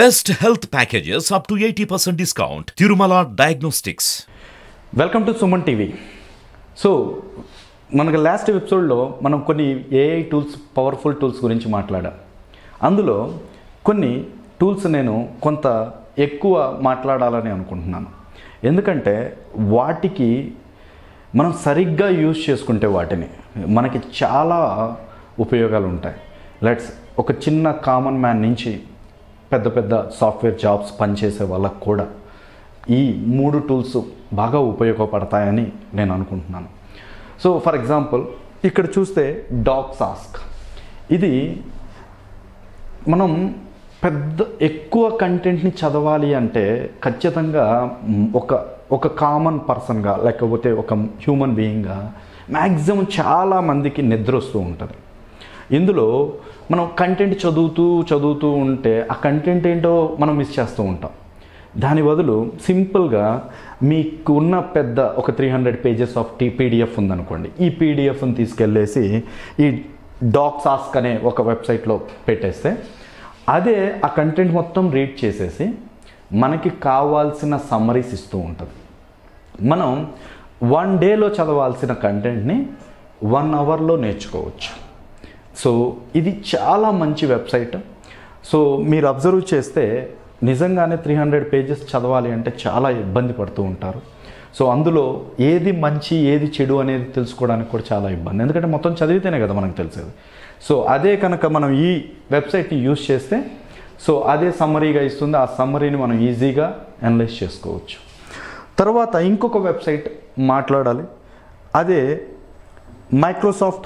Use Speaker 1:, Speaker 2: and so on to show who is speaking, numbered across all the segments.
Speaker 1: Best health packages up to 80% discount. Tirumala Diagnostics.
Speaker 2: Welcome to Suman TV so మనకు last ఎపిసోడ్లో మనం కొన్ని AI tools powerful tools గురించి మాట్లాడాం అందులో కొన్ని టూల్స్ నేను కొంత ఎక్కువ మాట్లాడాలని అనుకుంటున్నాను ఎందుకంటే వాటికి మనం సరిగ్గా యూజ్ చేసుకుంటే వాటిని మనకి చాలా ఉపయోగాలు ఉంటాయి లెట్స్ ఒక చిన్న కామన్ మ్యాన్ నుంచి పెద్ద పెద్ద సాఫ్ట్వేర్ జాబ్స్ పనిచేసే వాళ్ళకు కూడా ఈ మూడు టూల్స్ బాగా ఉపయోగపడతాయని నేను అనుకుంటున్నాను సో ఫర్ ఎగ్జాంపుల్ ఇక్కడ చూస్తే డాగ్స్ ఆస్క్ ఇది మనం పెద్ద ఎక్కువ కంటెంట్ని చదవాలి అంటే ఖచ్చితంగా మ్, ఒక ఒక కామన్ పర్సన్గా లేకపోతే ఒక హ్యూమన్ బీయింగ్గా మ్యాక్సిమం చాలా మందికి నిద్ర వస్తూ ఉంటుంది ఇందులో మనం కంటెంట్ చదువుతూ చదువుతూ ఉంటే ఆ కంటెంట్ ఏంటో మనం మిస్ చేస్తూ ఉంటాం దాని బదులు సింపుల్గా మీకు ఉన్న పెద్ద ఒక three hundred pages of the PDF ఉందనుకోండి ఈ పీడిఎఫ్ని తీసుకెళ్ళేసి ఈ డాక్స్ ఆస్క్ అనే ఒక వెబ్సైట్లో పెట్టేస్తే అదే ఆ కంటెంట్ మొత్తం రీడ్ చేసేసి మనకి కావాల్సిన సమ్మరీస్ ఇస్తూ ఉంటుంది మనం వన్ డేలో చదవాల్సిన కంటెంట్ని వన్ అవర్లో నేర్చుకోవచ్చు సో ఇది చాలా మంచి వెబ్సైట్ సో మీరు అబ్జర్వ్ చేస్తే నిజంగానే త్రీ హండ్రెడ్ పేజెస్ చదవాలి అంటే చాలా ఇబ్బంది పడుతూ ఉంటారు సో అందులో ఏది మంచి ఏది చెడు అనేది తెలుసుకోవడానికి కూడా చాలా ఇబ్బంది ఎందుకంటే మొత్తం చదివితేనే కదా మనకు తెలిసేది సో అదే కనుక మనం ఈ వెబ్సైట్ని యూజ్ చేస్తే సో అదే సమ్మరీగా ఇస్తుంది ఆ సమ్మరీని మనం ఈజీగా అనలైజ్ చేసుకోవచ్చు తర్వాత ఇంకొక వెబ్సైట్ మాట్లాడాలి అదే మైక్రోసాఫ్ట్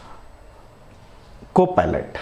Speaker 2: కోపైలట్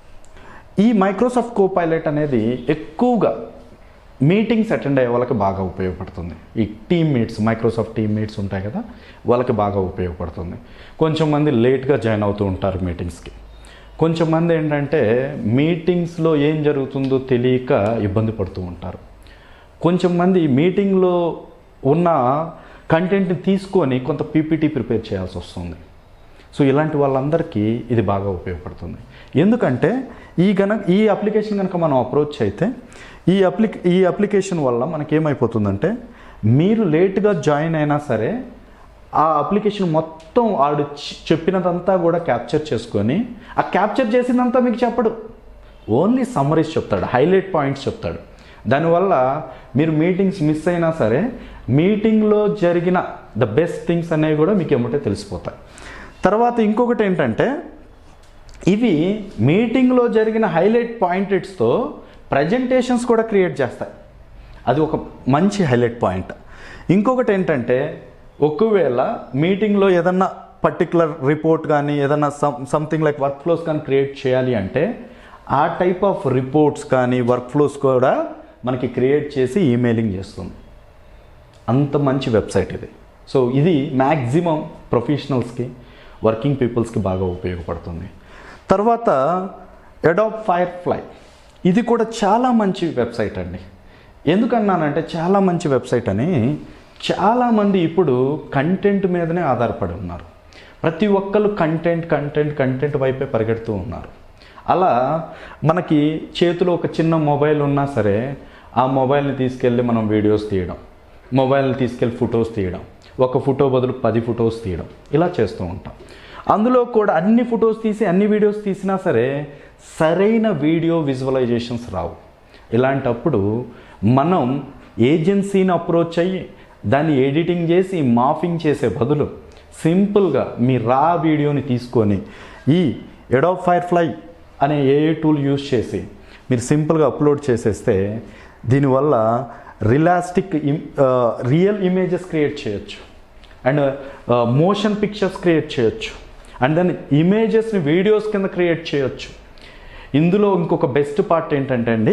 Speaker 2: ఈ మైక్రోసాఫ్ట్ కోపైలట్ అనేది ఎక్కువగా మీటింగ్స్ అటెండ్ అయ్యే వాళ్ళకి బాగా ఉపయోగపడుతుంది ఈ team meets Microsoft team meets ఉంటాయి కదా వాళ్ళకి బాగా ఉపయోగపడుతుంది కొంచెం మంది లేట్గా జాయిన్ అవుతూ ఉంటారు మీటింగ్స్కి కొంచెం మంది ఏంటంటే మీటింగ్స్లో ఏం జరుగుతుందో తెలియక ఇబ్బంది పడుతూ ఉంటారు కొంచెం మంది మీటింగ్లో ఉన్న కంటెంట్ని తీసుకొని కొంత పీపీటీ ప్రిపేర్ చేయాల్సి వస్తుంది సో ఇలాంటి వాళ్ళందరికీ ఇది బాగా ఉపయోగపడుతుంది ఎందుకంటే ఈ గన ఈ అప్లికేషన్ కనుక మనం అప్రోచ్ అయితే ఈ అప్లిక ఈ అప్లికేషన్ వల్ల మనకి ఏమైపోతుందంటే మీరు లేట్గా జాయిన్ అయినా సరే ఆ అప్లికేషన్ మొత్తం ఆడు చె- చెప్పినదంతా కూడా క్యాప్చర్ చేసుకొని ఆ క్యాప్చర్ చేసిందంతా మీకు చెప్పడు ఓన్లీ సమ్మరీస్ చెప్తాడు హైలైట్ పాయింట్స్ చెప్తాడు దానివల్ల మీరు మీటింగ్స్ మిస్ అయినా సరే మీటింగ్లో జరిగిన ద బెస్ట్ థింగ్స్ అనేవి కూడా మీకు ఏమంటే తెలిసిపోతాయి తర్వాత ఇంకొకటి ఏంటంటే ఇవి మీటింగ్లో జరిగిన హైలైట్ పాయింటెడ్స్తో ప్రజెంటేషన్స్ కూడా క్రియేట్ చేస్తాయి అది ఒక మంచి హైలైట్ పాయింట్ ఇంకొకటి ఏంటంటే ఒకవేళ మీటింగ్లో ఏదన్నా పర్టికులర్ రిపోర్ట్ కానీ ఏదన్నా some something like workflows కానీ క్రియేట్ చేయాలి అంటే ఆ టైప్ ఆఫ్ రిపోర్ట్స్ కానీ వర్క్ ఫ్లోస్ కూడా మనకి క్రియేట్ చేసి ఈమెయిలింగ్ చేస్తుంది అంత మంచి వెబ్సైట్ ఇది సో ఇది మ్యాక్సిమం ప్రొఫెషనల్స్కి వర్కింగ్ పీపుల్స్కి బాగా ఉపయోగపడుతుంది తర్వాత అడాప్ ఫైర్ ఫ్లై ఇది కూడా చాలా మంచి వెబ్సైట్ అండి ఎందుకన్నానంటే చాలా మంచి వెబ్సైట్ అని చాలామంది ఇప్పుడు కంటెంట్ మీదనే ఆధారపడి ఉన్నారు ప్రతి ఒక్కరు కంటెంట్ కంటెంట్ కంటెంట్ వైపే పరిగెడుతూ ఉన్నారు అలా మనకి చేతిలో ఒక చిన్న మొబైల్ ఉన్నా సరే ఆ మొబైల్ని తీసుకెళ్ళి మనం వీడియోస్ తీయడం మొబైల్ని తీసుకెళ్ళి ఫొటోస్ తీయడం ఒక ఫోటో బదులు పది ఫొటోస్ తీయడం ఇలా చేస్తూ ఉంటాం అందులో కూడా అన్ని ఫొటోస్ తీసి అన్ని వీడియోస్ తీసినా సరే సరైన వీడియో విజువలైజేషన్స్ రావు ఇలాంటప్పుడు మనం ఏజెన్సీని అప్రోచ్ అయ్యి దాన్ని ఎడిటింగ్ చేసి మాఫింగ్ చేసే బదులు సింపుల్గా మీ రా వీడియోని తీసుకొని ఈ ఎడోప్ ఫైర్ ఫ్లై అనే ఏఏ టూల్ యూస్ చేసి మీరు సింపుల్గా అప్లోడ్ చేసేస్తే దీనివల్ల రిలాస్టిక్ రియల్ ఇమేజెస్ క్రియేట్ చేయొచ్చు అండ్ మోషన్ పిక్చర్స్ క్రియేట్ చేయొచ్చు అండ్ దెన్ ఇమేజెస్ని వీడియోస్ కింద క్రియేట్ చేయొచ్చు ఇందులో ఇంకొక బెస్ట్ పార్ట్ ఏంటంటే అండి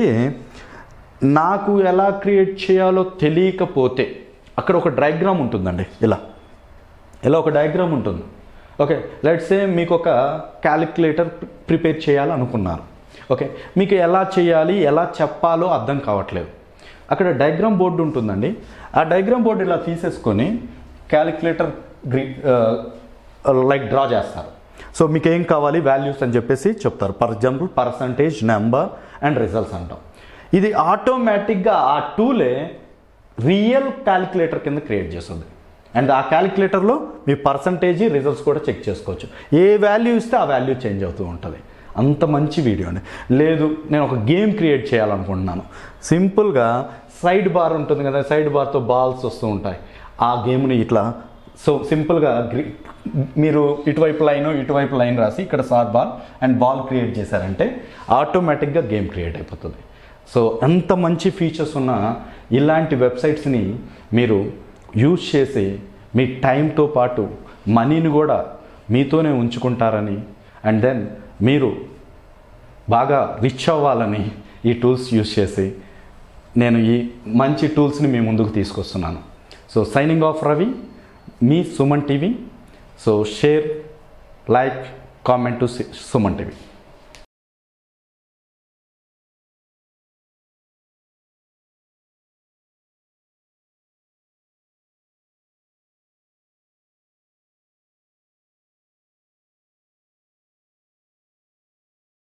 Speaker 2: నాకు ఎలా క్రియేట్ చేయాలో తెలియకపోతే అక్కడ ఒక డయాగ్రామ్ ఉంటుందండి ఇలా ఇలా ఒక డయాగ్రామ్ ఉంటుంది ఓకే లెట్స్ సే మీకు ఒక క్యాలిక్యులేటర్ ప్రిపేర్ చేయాలనుకున్నారు ఓకే మీకు ఎలా చేయాలి ఎలా చెప్పాలో అర్థం కావట్లేదు అక్కడ డయాగ్రామ్ బోర్డు ఉంటుందండి ఆ డయాగ్రామ్ బోర్డు ఇలా తీసేసుకొని క్యాలిక్యులేటర్ గ్రీ లైక్ డ్రా చేస్తారు సో మీకు ఏం కావాలి వాల్యూస్ అని చెప్పేసి చెప్తారు for example percentage number and results అంటాం ఇది ఆటోమేటిక్గా ఆ టూలే రియల్ క్యాలిక్యులేటర్ కింద క్రియేట్ చేస్తుంది అండ్ ఆ క్యాలిక్యులేటర్లో మీ పర్సంటేజ్ రిజల్ట్స్ కూడా చెక్ చేసుకోవచ్చు ఏ వాల్యూ ఇస్తే ఆ వాల్యూ చేంజ్ అవుతూ ఉంటుంది అంత మంచి వీడియో అండి లేదు నేను ఒక గేమ్ క్రియేట్ చేయాలనుకుంటున్నాను సింపుల్గా సైడ్ బార్ ఉంటుంది కదా సైడ్ బార్తో బాల్స్ వస్తూ ఉంటాయి ఆ గేమ్ని ఇట్లా సో సింపుల్గా గ్రి- మీరు ఇటువైపు లైన్ ఇటువైపు లైన్ రాసి ఇక్కడ sir ball and ball create చేశారంటే ఆటోమేటిక్గా గేమ్ క్రియేట్ అయిపోతుంది సో ఎంత మంచి ఫీచర్స్ ఉన్న ఇలాంటి వెబ్సైట్స్ని మీరు యూజ్ చేసి మీ టైంతో పాటు మనీని కూడా మీతోనే ఉంచుకుంటారని అండ్ దెన్ మీరు బాగా రిచ్ అవ్వాలని ఈ టూల్స్ యూజ్ చేసి నేను ఈ మంచి టూల్స్ని మీ ముందుకు తీసుకొస్తున్నాను సో సైనింగ్ ఆఫ్ రవి మీ Suman TV so share like comment to Suman TV